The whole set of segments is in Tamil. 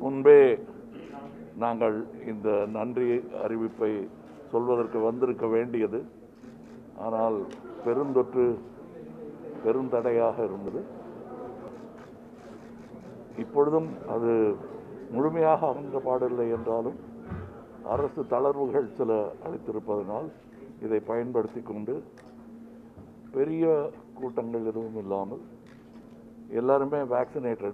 முன்பே நாங்கள் இந்த நன்றி அறிவிப்பை சொல்வதற்கு வந்திருக்க வேண்டியது ஆனால் பெருந்தொற்று பெருந்தடையாக இருந்தது இப்பொழுதும் அது முழுமையாக அகன்ற பாடில்லை என்றாலும் அரசு தளர்வுகள் சில அளித்திருப்பதனால் இதை பயன்படுத்தி கொண்டு பெரிய கூட்டங்கள் எதுவும் இல்லாமல் எல்லாருமே வேக்சினேட்டட்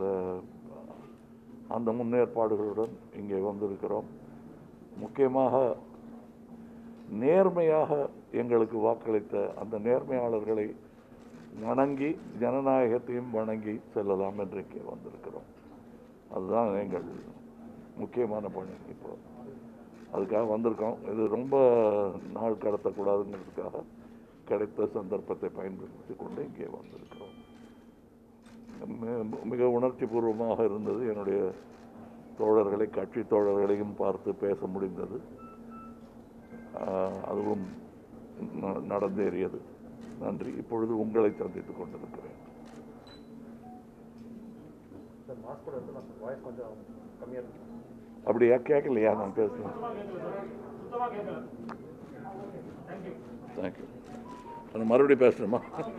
அந்த முன்னேற்பாடுகளுடன் இங்கே வந்திருக்கிறோம் முக்கியமாக நேர்மையாக எங்களுக்கு வாக்களித்த அந்த நேர்மையாளர்களை வணங்கி ஜனநாயகத்தையும் வணங்கி செல்லலாம் என்று இங்கே வந்திருக்கிறோம் அதுதான் எங்கள் முக்கியமான பணி இப்போ அதுக்காக வந்திருக்கோம் இது ரொம்ப நாள் கடத்தக்கூடாதுங்கிறதுக்காக கிடைத்த சந்தர்ப்பத்தை பயன்படுத்தி கொண்டு இங்கே வந்திருக்கிறோம் மி- மிக உணர்ச்சி பூர்வமாக இருந்தது என்னுடைய தோழர்களை கட்சி தோழர்களையும் பார்த்து பேச முடிந்தது ஆஹ், அதுவும் ந- நடந்தேறியது நன்றி இப்பொழுது உங்களை சந்தித்துக் கொண்டிருக்கிறேன் சார் மாஸ்க் கூட வந்து நம்ம வாய்ஸ் கொஞ்சம் கம்மியாக இருக்கு அப்படியா கேட்கலையா நான் பேசுகிறேன் தேங்க்யூ நான் மறுபடியும் பேசுகிறேம்மா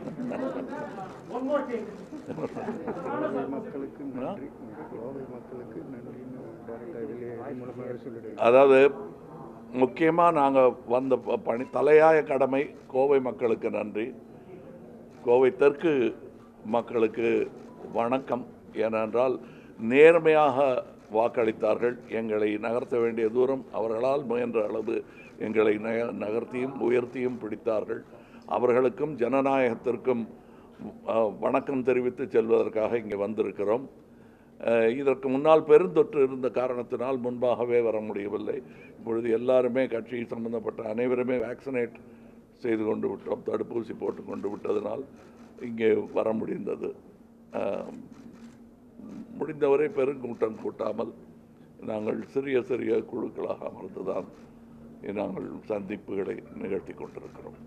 கோவை மக்களுக்கு நன்றி கோவை மக்களுக்கு நன்றின்னு டைரக்டாக இதிலே இது மூலமாக சொல்லிடுறேன் அதாவது முக்கியமாக நாங்கள் வந்த ப- பணி தலையாய கடமை கோவை மக்களுக்கு நன்றி கோவை தெற்கு மக்களுக்கு வணக்கம் ஏனென்றால் நேர்மையாக வாக்களித்தார்கள் எங்களை நகர்த்த வேண்டிய தூரம் அவர்களால் முயன்ற அளவு எங்களை நக- நகர்த்தியும் உயர்த்தியும் பிடித்தார்கள் அவர்களுக்கும் ஜனநாயகத்திற்கும் அஹ், வணக்கம் தெரிவித்து செல்வதற்காக இங்கே வந்திருக்கிறோம் அஹ், இதற்கு முன்னால் பெருந்தொற்று இருந்த காரணத்தினால் முன்பாகவே வர முடியவில்லை இப்பொழுது எல்லாருமே கட்சி சம்பந்தப்பட்ட அனைவருமே வேக்சினேட் செய்து கொண்டு விட்டோம் தடுப்பூசி போட்டு கொண்டு விட்டதனால் இங்கே வர முடிந்தது அஹ், முடிந்தவரை பெருங்கூட்டம் கூட்டாமல் நாங்கள் சிறிய சிறிய குழுக்களாக அமர்ந்துதான் நாங்கள் சந்திப்புகளை நிகழ்த்தி கொண்டிருக்கிறோம்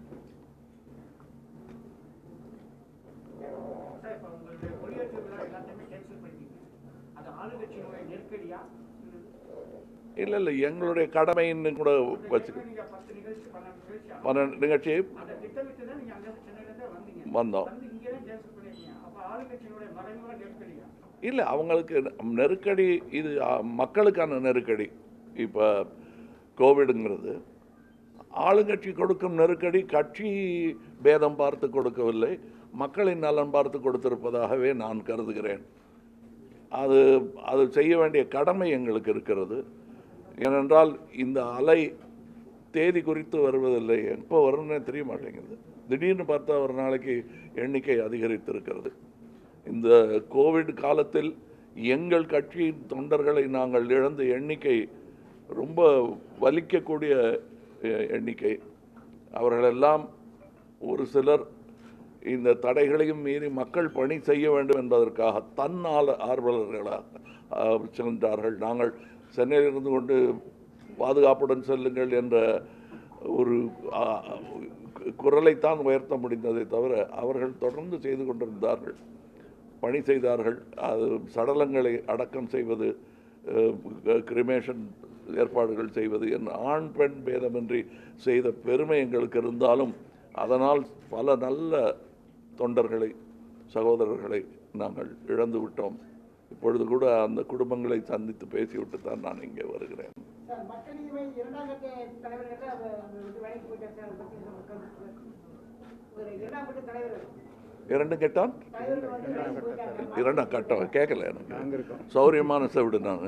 சார், இப்ப உங்களுடைய கொடியேற்று விழா எல்லாத்தையுமே cancel பண்ணிட்டீங்க. அது ஆளுங்கட்சியினுடைய நெருக்கடியா? இல்லை இல்லை எங்களுடைய கடமைன்னு கூட வச்சு நீங்க பத்து நிகழ்ச்சி, பன்னெண்டு நிகழ்ச்சி ஆகும். பன்னெண்டு நிகழ்ச்சி அதை திட்டமிட்டு தான் நீங்க அங்க சென்னையில இருந்தே வந்தீங்க. வந்தோம் வந்து இங்கே தான் cancel பண்ணிருக்கீங்க. அப்ப ஆளுங்கட்சியினுடைய மறைமுக நெருக்கடியா? இல்லை அவங்களுக்கு நெருக்கடி இது அ, மக்களுக்கான நெருக்கடி இப்போ கோவிடுங்கிறது ஆளுங்கட்சி கொடுக்கும் நெருக்கடி கட்சி பேதம் பார்த்து கொடுக்கவில்லை மக்களின் நலன் பார்த்து கொடுத்திருப்பதாகவே நான் கருதுகிறேன் அது அது செய்ய வேண்டிய கடமை எங்களுக்கு இருக்கிறது ஏனென்றால் இந்த அலை தேதி குறித்து வருவதில்லை எப்போ வரும்னே தெரிய மாட்டேங்குது திடீர்னு பார்த்தா ஒரு நாளைக்கு எண்ணிக்கை அதிகரித்திருக்கிறது இந்த கோவிட் காலத்தில் எங்கள் கட்சியின் தொண்டர்களை நாங்கள் இழந்த எண்ணிக்கை ரொம்ப வலிக்கக்கூடிய எ- எண்ணிக்கை அவர்களெல்லாம் ஒரு சிலர் இந்த தடைகளையும் மீறி மக்கள் பணி செய்ய வேண்டும் என்பதற்காக தன்னால ஆர்வலர்களாக அஹ், சென்றார்கள் நாங்கள் சென்னையில் இருந்து கொண்டு பாதுகாப்புடன் செல்லுங்கள் என்ற ஒரு அஹ், குரலைத்தான் உயர்த்த முடிந்ததை தவிர அவர்கள் தொடர்ந்து செய்து கொண்டிருந்தார்கள் பணி செய்தார்கள் அது சடலங்களை அடக்கம் செய்வது கிரிமேஷன் ஏற்பாடுகள் செய்வது என் ஆண் பெண் பேதமின்றி செய்த பெருமை எங்களுக்கு இருந்தாலும் அதனால் பல நல்ல தொண்டர்களை சகோதரர்களை நாங்கள் இழந்து விட்டோம் இப்பொழுது கூட அந்த குடும்பங்களை சந்தித்து பேசிவிட்டு தான் நான் இங்கே வருகிறேன் சார் மக்கள் நீதிமை இரண்டாம் கட்ட தலைவர்கள் அவர் அவர் வந்து வேலைக்கு போயிட்டார் சார் அதை பற்றி நம்ம கருத்து ஒரு இரண்டாம் கட்ட தலைவர் இரண்டு கேட்டான் தலைவர்கள் வந்து வேலைக்கு போயிட்டாங்க இரண்டாம் கட்டம் கேட்கல நாங்கள் எனக்கு இருக்கோம் சௌரியமான செவிடு நான்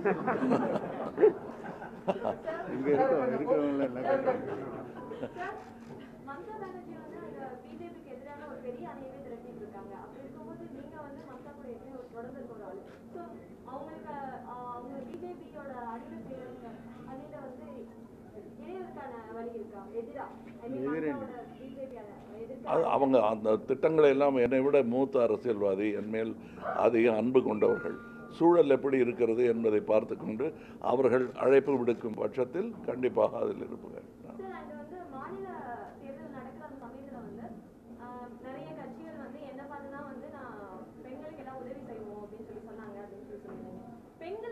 இங்கே இருக்கோம் இருக்கிறவங்கள எல்லாம் கேட்குறோம் சார், மம்தா பானர்ஜி வந்து அந்த பிஜேபிக்கு எதிரான ஒரு பெரிய அணியவே திரட்டிட்டு இருக்காங்க அப்படி இருக்கும்போது நீங்க வந்து மம்தா கூட எப்படி ஒரு தொடர்ந்து இருக்க ஒரு ஆளு ஸோ அவங்களுக்கு ஆஹ், அவங்க பிஜேபியோட அணியில சேருங்க அணியில வந்து இணையதற்கான வழி இருக்கா எதிரா ஐ மீன் எதிரே மம்தாவோட பிஜேபி அது எதிர்க்க அவங்க அந்த திட்டங்களை எல்லாம் என்னை விட மூத்த அரசியல்வாதி என் மேல் அதிக அன்பு கொண்டவர்கள் சூழல் எப்படி இருக்கிறது என்பதை பார்த்து கொண்டு அவர்கள் அழைப்பு விடுக்கும் பட்சத்தில் கண்டிப்பாக அதில் இருப்பேன் சார் அது வந்து மாநில தேர்தல் நடக்கிற அந்த சமயத்துல வந்து ஆஹ், நிறைய கட்சிகள் வந்து என்ன பார்த்து தான் வந்து நான் பெண்களுக்கு எல்லாம் உதவி செய்வோம் அப்படின்னு சொல்லி சொன்னாங்க அப்படின்னு சொல்லி சொன்னீங்க பெண்கள்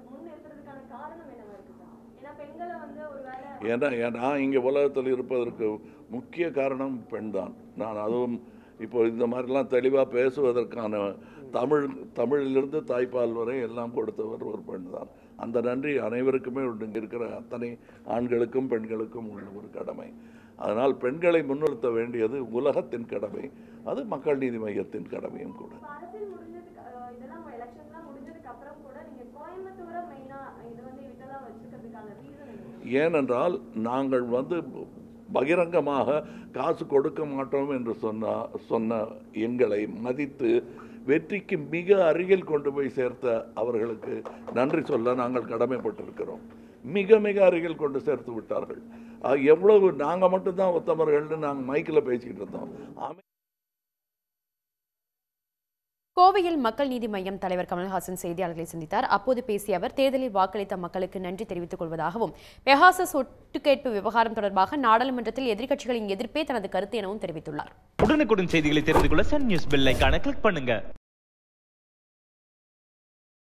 முன் நிறுத்துறதுக்கான காரணம் என்னவா இருக்கு சார் ஏன்னா பெண்களை வந்து ஒருவேளை ஏன்னா ஏன் நான் இங்கே உலகத்தில் இருப்பதற்கு முக்கிய காரணம் பெண்தான் நான் அதுவும் இப்போ இந்த மாதிரிலாம் தெளிவாக பேசுவதற்கான தமிழ் தமிழிலிருந்து தாய்ப்பால் வரை எல்லாம் கொடுத்தவர் ஒரு பெண் தான் அந்த நன்றி அனைவருக்குமே உண்டு இங்கே இருக்கிற அத்தனை ஆண்களுக்கும் பெண்களுக்கும் உள்ள ஒரு கடமை அதனால் பெண்களை முன்னிறுத்த வேண்டியது உலகத்தின் கடமை அது மக்கள் நீதி மையத்தின் கடமையும் கூட இப்ப அரசியல் முடிஞ்சதுக்கு அஹ், இதெல்லாம் எலெக்ஷன்லாம் முடிஞ்சதுக்கு அப்புறம் கூட நீங்க கோயம்புத்தூரை மெயினா இது வந்து விட்டதா வச்சுக்கிறதுக்கான ரீசன் என்ன ஏனென்றால் நாங்கள் வந்து பகிரங்கமாக காசு கொடுக்க மாட்டோம் என்று சொன்ன சொன்ன எங்களை மதித்து வெற்றிக்கு மிக அருகில் கொண்டு போய் சேர்த்த அவர்களுக்கு நன்றி சொல்ல நாங்கள் கடமைப்பட்டிருக்கிறோம் மிக மிக அருகில் கொண்டு சேர்த்து விட்டார்கள் ஆக, எவ்வளவு நாங்கள் மட்டும்தான் உத்தமர்கள்னு நாங்கள் மைக்கில் பேசிக்கிட்டு இருந்தோம் அமை- கோவையில் மக்கள் நீதி மய்யம் தலைவர் கமல்ஹாசன் செய்தியாளர்களை சந்தித்தார் அப்போது பேசிய அவர் தேர்தலில் வாக்களித்த மக்களுக்கு நன்றி தெரிவித்துக் கொள்வதாகவும் பெகாசஸ் ஒட்டுக்கேட்பு விவகாரம் தொடர்பாக நாடாளுமன்றத்தில் எதிர்க்கட்சிகளின் எதிர்ப்பே தனது கருத்து எனவும் தெரிவித்துள்ளார் உடனுக்குடன் செய்திகளை தெரிந்து கொள்ள சன் நியூஸ் பெல் ஐகானை கிளிக் பண்ணுங்க